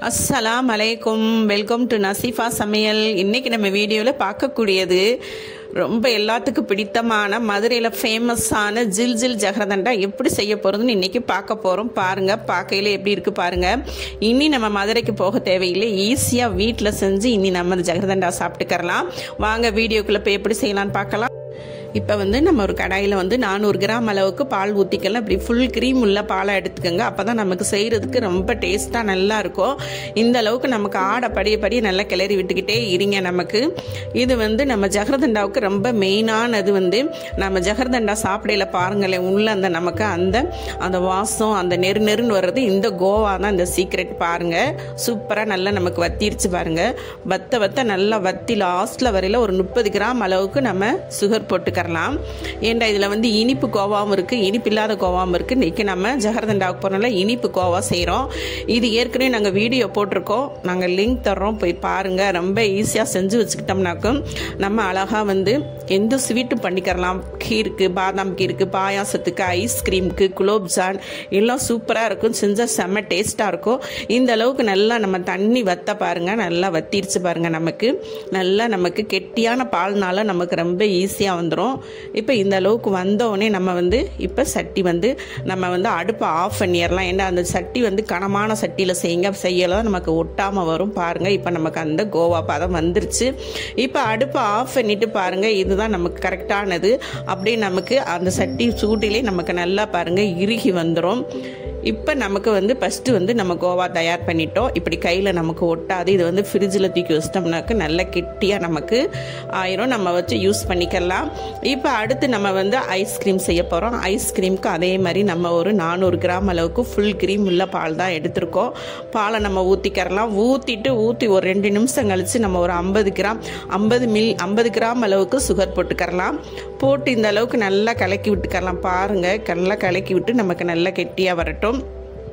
அஸ்ஸலாம் அலைக்கும் welcome to நசீஃபா சமையல் இன்னைக்கு நம்ம வீடியோவில் பார்க்கக்கூடியது ரொம்ப எல்லாத்துக்கும் பிடித்தமான மதுரையில் ஃபேமஸான ஜில் ஜில் ஜகரதண்டா எப்படி செய்ய போகிறதுன்னு இன்னைக்கு பார்க்க போகிறோம் பாருங்க பார்க்கையில எப்படி இருக்கு பாருங்க இனி நம்ம மதுரைக்கு போக தேவையில்லை ஈஸியாக வீட்டில் செஞ்சு இனி நம்ம அந்த ஜகரதண்டா சாப்பிட்டுக்கறலாம் வாங்க வீடியோக்குள்ளே போய் எப்படி செய்யலாம்னு பார்க்கலாம் இப்போ வந்து நம்ம ஒரு கடாயில் வந்து நானூறு கிராம் அளவுக்கு பால் ஊற்றிக்கலாம் இப்படி ஃபுல் க்ரீம் உள்ள பாலை எடுத்துக்கோங்க அப்போ தான் நமக்கு செய்கிறதுக்கு ரொம்ப டேஸ்ட்டாக நல்லா இருக்கும் இந்த அளவுக்கு நமக்கு ஆடை படிய படிய நல்லா கிளறி விட்டுக்கிட்டே இருங்க நமக்கு இது வந்து நம்ம ஜகர்தண்டாவுக்கு ரொம்ப மெயினானது வந்து நம்ம ஜகர்தண்டா சாப்பிடையில பாருங்களேன் உள்ள அந்த நமக்கு அந்த அந்த வாசம் அந்த நெரு நெருன்னு வர்றது இந்த கோவா தான் இந்த சீக்ரெட் பாருங்க சூப்பராக நல்லா நமக்கு வத்திருச்சு பாருங்க வத்த வத்த நல்லா வத்தி லாஸ்ட்டில் வரையில் ஒரு முப்பது கிராம் அளவுக்கு நம்ம சுகர் போட்டுக்கலாம் ஏன்டா இதில் வந்து இனிப்பு கோவாவும் இருக்குது இனிப்பு இல்லாத கோவாவும் இருக்குது இன்றைக்கி நம்ம ஜகர்தண்டாவுக்கு போகிறனால இனிப்பு கோவா செய்கிறோம் இது ஏற்கனவே நாங்கள் வீடியோ போட்டிருக்கோம் நாங்கள் லிங்க் தர்றோம் போய் பாருங்கள் ரொம்ப ஈஸியாக செஞ்சு வச்சுக்கிட்டோம்னாக்கும் நம்ம அழகாக வந்து எந்த ஸ்வீட்டும் பண்ணிக்கிறலாம் கீருக்கு பாதாம் கீருக்கு பாயாசத்துக்கு ஐஸ்கிரீமுக்கு குலோப்ஜான் எல்லாம் சூப்பராக இருக்கும் செஞ்சால் செம்ம டேஸ்ட்டாக இருக்கும் இந்த அளவுக்கு நல்லா நம்ம தண்ணி வத்த பாருங்கள் நல்லா வத்திருச்சு பாருங்கள் நமக்கு நல்லா நமக்கு கெட்டியான பால்னால நமக்கு ரொம்ப ஈஸியாக வந்துடும் இப்போ இந்த அளவுக்கு வந்தோடனே நம்ம வந்து இப்போ சட்டி வந்து நம்ம வந்து அடுப்பை ஆஃப் பண்ணிடலாம் ஏன்னா அந்த சட்டி வந்து கனமான சட்டியில் செய்யுங்க செய்யலாம் நமக்கு ஒட்டாமல் வரும் பாருங்கள் இப்போ நமக்கு அந்த கோவா பதம் வந்துருச்சு இப்போ அடுப்பை ஆஃப் பண்ணிட்டு பாருங்கள் இதுதான் நமக்கு கரெக்டானது அப்படியே நமக்கு அந்த சட்டி சூட்டிலே நமக்கு நல்லா பாருங்கள் இறுகி வந்துடும் இப்போ நமக்கு வந்து ஃபஸ்ட்டு வந்து நம்ம கோவா தயார் பண்ணிட்டோம் இப்படி கையில் நமக்கு ஒட்டாது இது வந்து ஃப்ரிட்ஜில் தூக்கி வச்சிட்டோம்னாக்க நல்ல கெட்டியாக நமக்கு ஆயிரும் நம்ம வச்சு யூஸ் பண்ணிக்கலாம் இப்போ அடுத்து நம்ம வந்து ஐஸ்கிரீம் செய்ய போகிறோம் ஐஸ்கிரீமுக்கு அதே மாதிரி நம்ம ஒரு நானூறு கிராம் அளவுக்கு ஃபுல் க்ரீம் உள்ள பால் தான் எடுத்திருக்கோம் பாலை நம்ம ஊற்றிக்கிறலாம் ஊற்றிட்டு ஊற்றி ஒரு ரெண்டு நிமிஷம் கழித்து நம்ம ஒரு ஐம்பது கிராம் ஐம்பது மில் ஐம்பது கிராம் அளவுக்கு சுகர் போட்டுக்கரலாம் போட்டு இந்த அளவுக்கு நல்லா கலக்கி விட்டுக்கரலாம் பாருங்கள் நல்லா கலக்கி விட்டு நமக்கு நல்லா கெட்டியாக வரட்டும்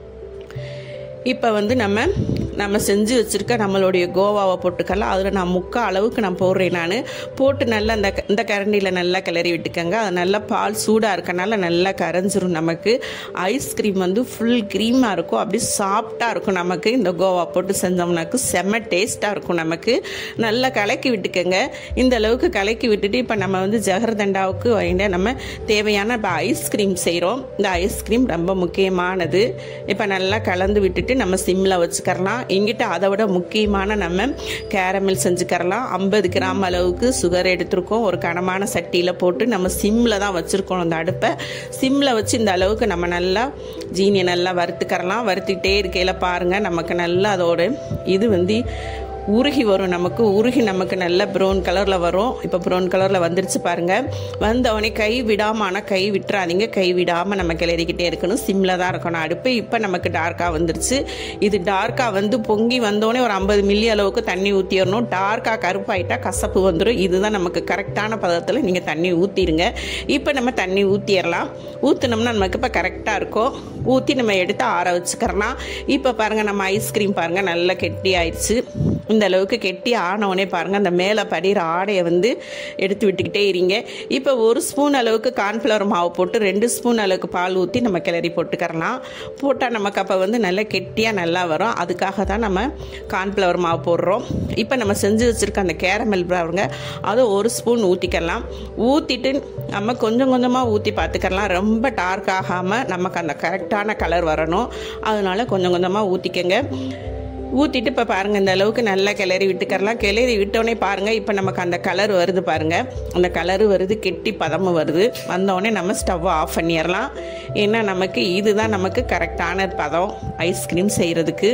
இப்போ வந்து நம்ம நம்ம செஞ்சு வச்சுருக்க நம்மளுடைய கோவாவை போட்டுக்கலாம் அதில் நான் முக்கால் அளவுக்கு நான் போடுறேன் நான் போட்டு நல்லா அந்த இந்த கரண்டியில் நல்லா கிளறி விட்டுக்கோங்க அது நல்லா பால் சூடாக இருக்கனால நல்லா கரைஞ்சிரும் நமக்கு ஐஸ்கிரீம் வந்து ஃபுல் க்ரீமாக இருக்கும் அப்படி சாஃப்டாக இருக்கும் நமக்கு இந்த கோவா போட்டு செஞ்சோம்னாக்கு செம்ம டேஸ்ட்டாக இருக்கும் நமக்கு நல்லா கலக்கி விட்டுக்கோங்க இந்த அளவுக்கு கலக்கி விட்டுட்டு இப்போ நம்ம வந்து ஜகர்தண்டாவுக்கு வேண்டிய நம்ம தேவையான இப்போ ஐஸ்கிரீம் செய்கிறோம் இந்த ஐஸ்கிரீம் ரொம்ப முக்கியமானது இப்போ நல்லா கலந்து விட்டுட்டு நம்ம சிம்மில் வச்சுக்கரலாம் எங்கிட்ட அதை விட முக்கியமான நம்ம கேரமல் செஞ்சுக்கரலாம் ஐம்பது கிராம் அளவுக்கு சுகர் எடுத்திருக்கோம் ஒரு கனமான சட்டியில் போட்டு நம்ம சிம்மில் தான் வச்சுருக்கோம் அந்த அடுப்பை சிம்மில் வச்சு இந்த அளவுக்கு நம்ம நல்லா ஜீனியை நல்லா வறுத்துக்கரலாம் வறுத்துக்கிட்டே இருக்கையில் பாருங்கள் நமக்கு நல்லா அதோட இது வந்து உருகி வரும் நமக்கு உருகி நமக்கு நல்ல ப்ரௌன் கலரில் வரும் இப்போ ப்ரௌன் கலரில் வந்துருச்சு பாருங்கள் வந்தவொடனே கை விடாமல் ஆனால் கை விட்டுறாதீங்க கை விடாமல் நம்ம கிளறிக்கிட்டே இருக்கணும் சிம்மில் தான் இருக்கணும் அடுப்பு இப்போ நமக்கு டார்க்காக வந்துருச்சு இது டார்க்காக வந்து பொங்கி வந்தோடனே ஒரு ஐம்பது மில்லி அளவுக்கு தண்ணி ஊற்றிடணும் டார்க்காக கருப்பாயிட்டா கசப்பு வந்துடும் இதுதான் நமக்கு கரெக்டான பதத்தில் நீங்கள் தண்ணி ஊற்றிடுங்க இப்போ நம்ம தண்ணி ஊற்றிடலாம் ஊற்றினோம்னா நமக்கு இப்போ கரெக்டாக இருக்கும் ஊற்றி நம்ம எடுத்து ஆற வச்சுக்கிறலாம் இப்போ பாருங்கள் நம்ம ஐஸ்கிரீம் பாருங்கள் நல்லா கெட்டி ஆயிடுச்சு இந்த அளவுக்கு கெட்டி ஆனவுடனே பாருங்கள் அந்த மேலே படிகிற ஆடையை வந்து எடுத்து விட்டுக்கிட்டே இருங்க இப்போ ஒரு ஸ்பூன் அளவுக்கு கார்ன்ஃப்ளவர் மாவு போட்டு ரெண்டு ஸ்பூன் அளவுக்கு பால் ஊற்றி நம்ம கிளறி போட்டுக்கரலாம் போட்டால் நமக்கு அப்போ வந்து நல்லா கெட்டியாக நல்லா வரும் அதுக்காக தான் நம்ம கார்ன்ஃப்ளவர் மாவு போடுறோம் இப்போ நம்ம செஞ்சு வச்சுருக்க அந்த கேரமல் பாருங்க அதை ஒரு ஸ்பூன் ஊற்றிக்கலாம் ஊற்றிட்டு நம்ம கொஞ்சம் கொஞ்சமாக ஊற்றி பார்த்துக்கலாம் ரொம்ப டார்க் ஆகாமல் நமக்கு அந்த கரெக்டான கலர் வரணும் அதனால கொஞ்சம் கொஞ்சமாக ஊற்றிக்கங்க ஊற்றிட்டு இப்போ பாருங்கள் இந்த அளவுக்கு நல்லா கிளறி விட்டுக்கரலாம் கிளறி விட்டோடனே பாருங்கள் இப்போ நமக்கு அந்த கலர் வருது பாருங்கள் அந்த கலரு வருது கெட்டி பதமும் வருது வந்தோடனே நம்ம ஸ்டவ்வை ஆஃப் பண்ணிடலாம் ஏன்னா நமக்கு இதுதான் நமக்கு கரெக்டான பதம் ஐஸ்கிரீம் செய்கிறதுக்கு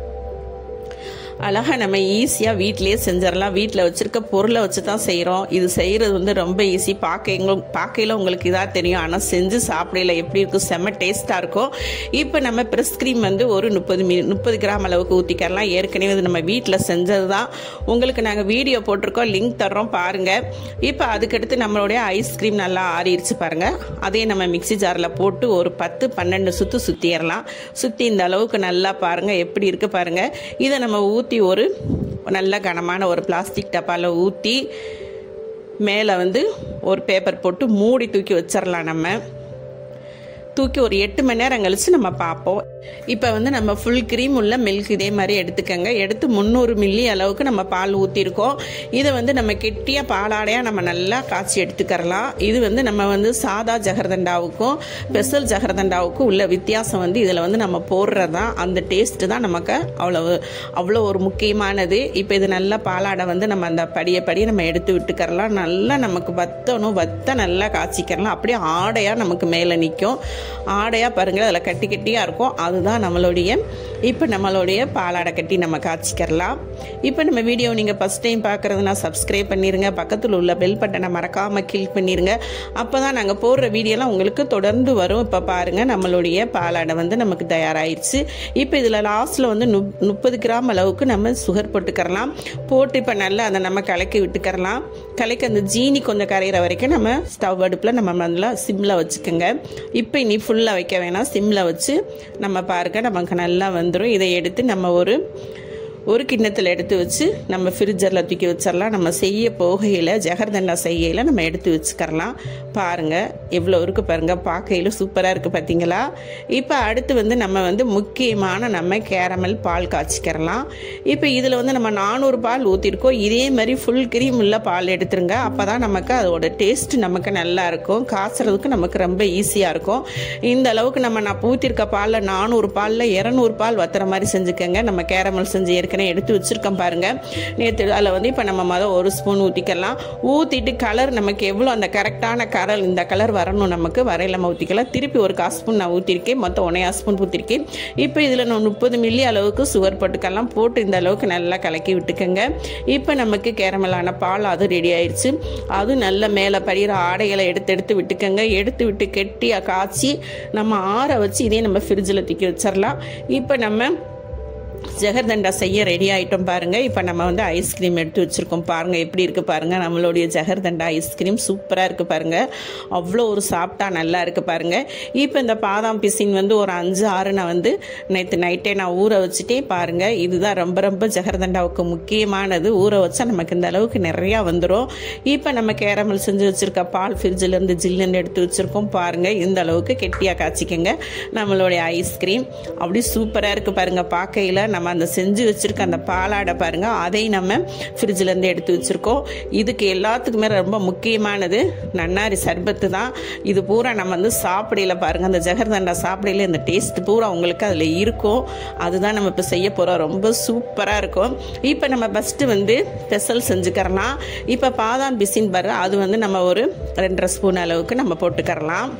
அழகாக நம்ம ஈஸியாக வீட்டிலேயே செஞ்சிடலாம் வீட்டில் வச்சுருக்க பொருளை வச்சு தான் செய்கிறோம் இது செய்கிறது வந்து ரொம்ப ஈஸி பார்க்க எங்களுக்கு பார்க்கையில் உங்களுக்கு இதாக தெரியும் ஆனால் செஞ்சு சாப்பிடல எப்படி இருக்கும் செம்ம டேஸ்ட்டாக இருக்கும் இப்போ நம்ம ப்ரெஸ் க்ரீம் வந்து ஒரு முப்பது மீ முப்பது கிராம் அளவுக்கு ஊற்றிக்கலாம் ஏற்கனவே இது நம்ம வீட்டில் செஞ்சது தான் உங்களுக்கு நாங்கள் வீடியோ போட்டிருக்கோம் லிங்க் தர்றோம் பாருங்கள் இப்போ அதுக்கடுத்து நம்மளுடைய ஐஸ்கிரீம் நல்லா ஆறிடுச்சு பாருங்கள் அதே நம்ம மிக்சி ஜாரில் போட்டு ஒரு பத்து பன்னெண்டு சுற்று சுற்றிடலாம் சுற்றி இந்த அளவுக்கு நல்லா பாருங்கள் எப்படி இருக்குது பாருங்கள் இதை நம்ம ஊற்றி ஊற்றி ஒரு நல்ல கனமான ஒரு பிளாஸ்டிக் டப்பாவில் ஊற்றி மேலே வந்து ஒரு பேப்பர் போட்டு மூடி தூக்கி வச்சிடலாம் நம்ம தூக்கி ஒரு எட்டு மணி நேரம் கழிச்சு நம்ம பார்ப்போம் இப்போ வந்து நம்ம ஃபுல் க்ரீம் உள்ள மில்க் இதே மாதிரி எடுத்துக்கோங்க எடுத்து முந்நூறு மில்லி அளவுக்கு நம்ம பால் ஊற்றிருக்கோம் இதை வந்து நம்ம கெட்டியாக பாலாடையாக நம்ம நல்லா காய்ச்சி எடுத்துக்கறலாம் இது வந்து நம்ம வந்து சாதா ஜகர்தண்டாவுக்கும் ஸ்பெஷல் ஜகர்தண்டாவுக்கும் உள்ள வித்தியாசம் வந்து இதில் வந்து நம்ம போடுறது தான் அந்த டேஸ்ட்டு தான் நமக்கு அவ்வளவு அவ்வளோ ஒரு முக்கியமானது இப்போ இது நல்லா பாலாடை வந்து நம்ம அந்த படியை படி நம்ம எடுத்து விட்டுக்கறலாம் நல்லா நமக்கு வத்தணும் வத்த நல்லா காய்ச்சிக்கிறலாம் அப்படியே ஆடையாக நமக்கு மேலே நிற்கும் ஆடையாக பாருங்கள் அதில் கட்டி கட்டியாக இருக்கும் அதுதான் நம்மளுடைய இப்போ நம்மளுடைய பாலாடை கட்டி நம்ம காய்ச்சிக்கிறலாம் இப்போ நம்ம வீடியோ நீங்கள் ஃபஸ்ட் டைம் பார்க்குறதுனா சப்ஸ்கிரைப் பண்ணிடுங்க பக்கத்தில் உள்ள பெல் பட்டனை மறக்காமல் கிளிக் பண்ணிடுங்க அப்போ தான் நாங்கள் போடுற வீடியோலாம் உங்களுக்கு தொடர்ந்து வரும் இப்போ பாருங்கள் நம்மளுடைய பாலாடை வந்து நமக்கு தயாராகிடுச்சு இப்போ இதில் லாஸ்ட்டில் வந்து முப் முப்பது கிராம் அளவுக்கு நம்ம சுகர் போட்டுக்கறலாம் போட்டு இப்போ நல்லா அதை நம்ம கலக்கி விட்டுக்கறலாம் கலக்கி அந்த ஜீனி கொஞ்சம் கரையிற வரைக்கும் நம்ம ஸ்டவ் அடுப்பில் நம்ம நல்லா சிம்மில் வச்சுக்கோங்க இப்போ இனி ஃபுல்லாக வைக்க வேணாம் சிம்மில் வச்சு நம்ம பாருங்க நமக்கு நல்லா வந்துடும் இதை எடுத்து நம்ம ஒரு ஒரு கிண்ணத்தில் எடுத்து வச்சு நம்ம ஃப்ரிட்ஜரில் தூக்கி வச்சிடலாம் நம்ம செய்ய போகையில் ஜகர்தண்டா செய்யல நம்ம எடுத்து வச்சுக்கரலாம் பாருங்கள் எவ்வளோ இருக்குது பாருங்கள் பார்க்கையில் சூப்பராக இருக்குது பார்த்தீங்களா இப்போ அடுத்து வந்து நம்ம வந்து முக்கியமான நம்ம கேரமல் பால் காய்ச்சிக்கிறலாம் இப்போ இதில் வந்து நம்ம நானூறு பால் ஊற்றிருக்கோம் இதே மாதிரி ஃபுல் கிரீம் உள்ள பால் எடுத்துருங்க அப்போ தான் நமக்கு அதோட டேஸ்ட் நமக்கு நல்லா இருக்கும் காய்ச்சறதுக்கு நமக்கு ரொம்ப ஈஸியாக இருக்கும் இந்த அளவுக்கு நம்ம நான் ஊற்றிருக்க பாலில் நானூறு பாலில் இரநூறு பால் வத்துற மாதிரி செஞ்சுக்கோங்க நம்ம கேரமல் செஞ்சு ஏற்கனவே எடுத்து வச்சுருக்கோம் பாருங்கள் நேற்று அதில் வந்து இப்போ நம்ம மொதல் ஒரு ஸ்பூன் ஊற்றிக்கலாம் ஊற்றிட்டு கலர் நமக்கு எவ்வளோ அந்த கரெக்டான கலர் இந்த கலர் வரணும் நமக்கு வரையில் நம்ம ஊற்றிக்கலாம் திருப்பி ஒரு கால் ஸ்பூன் நான் ஊற்றிருக்கேன் மொத்தம் ஒன்றையா ஸ்பூன் ஊற்றிருக்கேன் இப்போ இதில் நான் முப்பது மில்லி அளவுக்கு சுகர் போட்டுக்கலாம் போட்டு இந்த அளவுக்கு நல்லா கலக்கி விட்டுக்கோங்க இப்போ நமக்கு கேரமலான பால் அது ரெடி ஆயிடுச்சு அதுவும் நல்ல மேலே படிகிற ஆடைகளை எடுத்து எடுத்து விட்டுக்கோங்க எடுத்து விட்டு கெட்டியாக காய்ச்சி நம்ம ஆற வச்சு இதே நம்ம ஃப்ரிட்ஜில் தூக்கி வச்சிடலாம் இப்போ நம்ம ஜெகர்தண்டா செய்ய ரெடி ஆகிட்டோம் பாருங்கள் இப்போ நம்ம வந்து ஐஸ்கிரீம் எடுத்து வச்சுருக்கோம் பாருங்கள் எப்படி இருக்குது பாருங்கள் நம்மளுடைய ஜெகர்தண்டா ஐஸ்கிரீம் சூப்பராக இருக்குது பாருங்கள் அவ்வளோ ஒரு சாப்பிட்டா நல்லா இருக்குது பாருங்கள் இப்போ இந்த பாதாம் பிசின் வந்து ஒரு அஞ்சு ஆறு நான் வந்து நேற்று நைட்டே நான் ஊற வச்சுட்டே பாருங்கள் இதுதான் ரொம்ப ரொம்ப ஜெகர்தண்டாவுக்கு முக்கியமானது ஊற வச்சா நமக்கு இந்த அளவுக்கு நிறையா வந்துடும் இப்போ நம்ம கேரமல் செஞ்சு வச்சுருக்க பால் ஃப்ரிட்ஜிலேருந்து ஜில்லுன்னு எடுத்து வச்சுருக்கோம் பாருங்கள் இந்த அளவுக்கு கெட்டியாக காய்ச்சிக்கங்க நம்மளுடைய ஐஸ்கிரீம் அப்படி சூப்பராக இருக்குது பாருங்கள் பார்க்கையில் நம்ம அந்த செஞ்சு வச்சுருக்க அந்த பாலாடை பாருங்கள் அதை நம்ம ஃப்ரிட்ஜிலேருந்து எடுத்து வச்சுருக்கோம் இதுக்கு எல்லாத்துக்குமே ரொம்ப முக்கியமானது நன்னாரி சர்பத்து தான் இது பூரா நம்ம வந்து சாப்பிடையில பாருங்கள் அந்த ஜெகர்தண்டா சாப்பிடையில இந்த டேஸ்ட் பூரா உங்களுக்கு அதில் இருக்கும் அதுதான் நம்ம இப்போ செய்ய போகிறோம் ரொம்ப சூப்பராக இருக்கும் இப்போ நம்ம ஃபஸ்ட்டு வந்து ஸ்பெஷல் செஞ்சுக்கிறலாம் இப்போ பாதாம் பிசின் பாரு அது வந்து நம்ம ஒரு ரெண்டரை ஸ்பூன் அளவுக்கு நம்ம போட்டுக்கறலாம்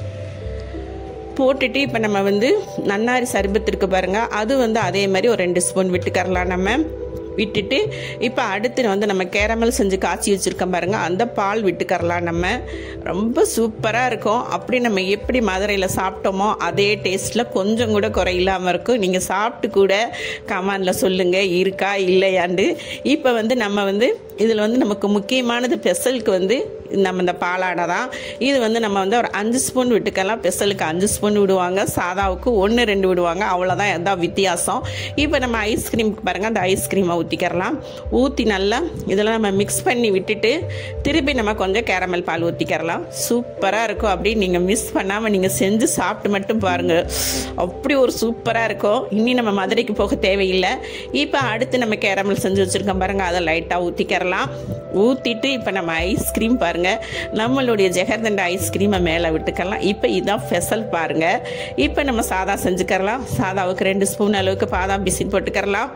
போட்டுட்டு இப்போ நம்ம வந்து நன்னாரி சர்பத்து இருக்கு பாருங்க அது வந்து அதே மாதிரி ஒரு ரெண்டு ஸ்பூன் விட்டுக்கரலாம் நம்ம விட்டுட்டு இப்போ அடுத்து வந்து நம்ம கேரமல் செஞ்சு காய்ச்சி வச்சுருக்கோம் பாருங்க அந்த பால் விட்டுக்கரலாம் நம்ம ரொம்ப சூப்பராக இருக்கும் அப்படி நம்ம எப்படி மதுரையில் சாப்பிட்டோமோ அதே டேஸ்ட்டில் கொஞ்சம் கூட குறை இல்லாமல் இருக்கும் நீங்கள் சாப்பிட்டு கூட கமாண்டில் சொல்லுங்கள் இருக்கா இல்லையாண்டு இப்போ வந்து நம்ம வந்து இதில் வந்து நமக்கு முக்கியமானது பெசலுக்கு வந்து நம்ம இந்த பாலாடை தான் இது வந்து நம்ம வந்து ஒரு அஞ்சு ஸ்பூன் விட்டுக்கலாம் பெசலுக்கு அஞ்சு ஸ்பூன் விடுவாங்க சாதாவுக்கு ஒன்று ரெண்டு விடுவாங்க அவ்வளோதான் எதாவது வித்தியாசம் இப்போ நம்ம ஐஸ்கிரீமுக்கு பாருங்கள் அந்த ஐஸ்கிரீமை ஊற்றிக்கிறலாம் ஊற்றி நல்லா இதெல்லாம் நம்ம மிக்ஸ் பண்ணி விட்டுட்டு திருப்பி நம்ம கொஞ்சம் கேரமல் பால் ஊற்றிக்கிறலாம் சூப்பராக இருக்கும் அப்படி நீங்கள் மிஸ் பண்ணாமல் நீங்கள் செஞ்சு சாப்பிட்டு மட்டும் பாருங்கள் அப்படி ஒரு சூப்பராக இருக்கும் இனி நம்ம மதுரைக்கு போக தேவையில்லை இப்போ அடுத்து நம்ம கேரமல் செஞ்சு வச்சுருக்கோம் பாருங்கள் அதை லைட்டாக ஊற்றிக்கிறலாம் ஊற்றிட்டு இப்போ நம்ம ஐஸ்கிரீம் பாருங்கள் நம்மளுடைய ஜெகர்தண்டா ஐஸ்கிரீமை மேலே விட்டுக்கலாம் இப்போ இதுதான் ஸ்பெஷல் பாருங்கள் இப்போ நம்ம சாதா செஞ்சுக்கிறலாம் சாதாவுக்கு ரெண்டு ஸ்பூன் அளவுக்கு பாதாம் பிசின் போட்டுக்கிறலாம்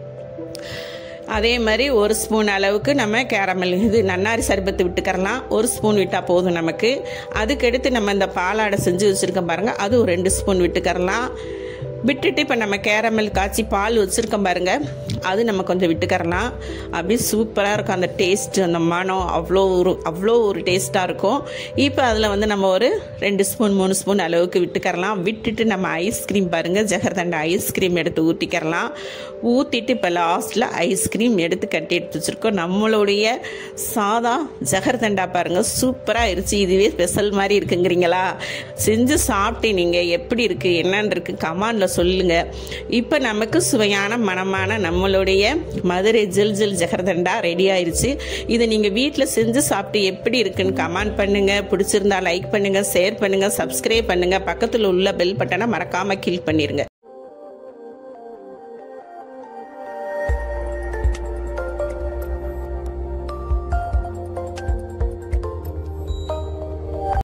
அதே மாதிரி ஒரு ஸ்பூன் அளவுக்கு நம்ம கேரமல் இது நன்னாரி சர்பத்து விட்டுக்கறலாம் ஒரு ஸ்பூன் விட்டால் போதும் நமக்கு அதுக்கடுத்து நம்ம இந்த பாலாடை செஞ்சு வச்சுருக்கோம் பாருங்கள் அது ஒரு ரெண்டு ஸ்பூன் விட்டுக்கறலாம் விட்டுட்டு இப்போ நம்ம கேரமல் காய்ச்சி பால் வச்சுருக்கோம் பாருங்க அது நம்ம கொஞ்சம் விட்டுக்கறலாம் அப்படியே சூப்பராக இருக்கும் அந்த டேஸ்ட் அந்த மனம் அவ்வளோ ஒரு அவ்வளோ ஒரு டேஸ்ட்டாக இருக்கும் இப்போ அதில் வந்து நம்ம ஒரு ரெண்டு ஸ்பூன் மூணு ஸ்பூன் அளவுக்கு விட்டுக்கறலாம் விட்டுட்டு நம்ம ஐஸ்கிரீம் பாருங்கள் ஜெகர்தண்டா ஐஸ்கிரீம் எடுத்து ஊற்றிக்கிறலாம் ஊற்றிட்டு இப்போ லாஸ்ட்டில் ஐஸ்கிரீம் எடுத்து கட்டி எடுத்து வச்சுருக்கோம் நம்மளுடைய சாதா ஜெகர்தண்டா பாருங்கள் சூப்பராக இருந்துச்சு இதுவே ஸ்பெஷல் மாதிரி இருக்குங்கிறீங்களா செஞ்சு சாப்பிட்டு நீங்கள் எப்படி இருக்குது என்னன்னு இருக்குது கமாண்டில் கமெண்டில் சொல்லுங்கள் இப்போ நமக்கு சுவையான மனமான நம்மளுடைய மதுரை ஜில் ஜில் ஜெகர்தண்டா ரெடி ஆயிருச்சு இதை நீங்கள் வீட்டில் செஞ்சு சாப்பிட்டு எப்படி இருக்குன்னு கமெண்ட் பண்ணுங்கள் பிடிச்சிருந்தா லைக் பண்ணுங்கள் ஷேர் பண்ணுங்கள் சப்ஸ்கிரைப் பண்ணுங்கள் பக்கத்தில் உள்ள பெல் பட்டனை மறக்காமல் கிளிக் பண்ணிடுங்க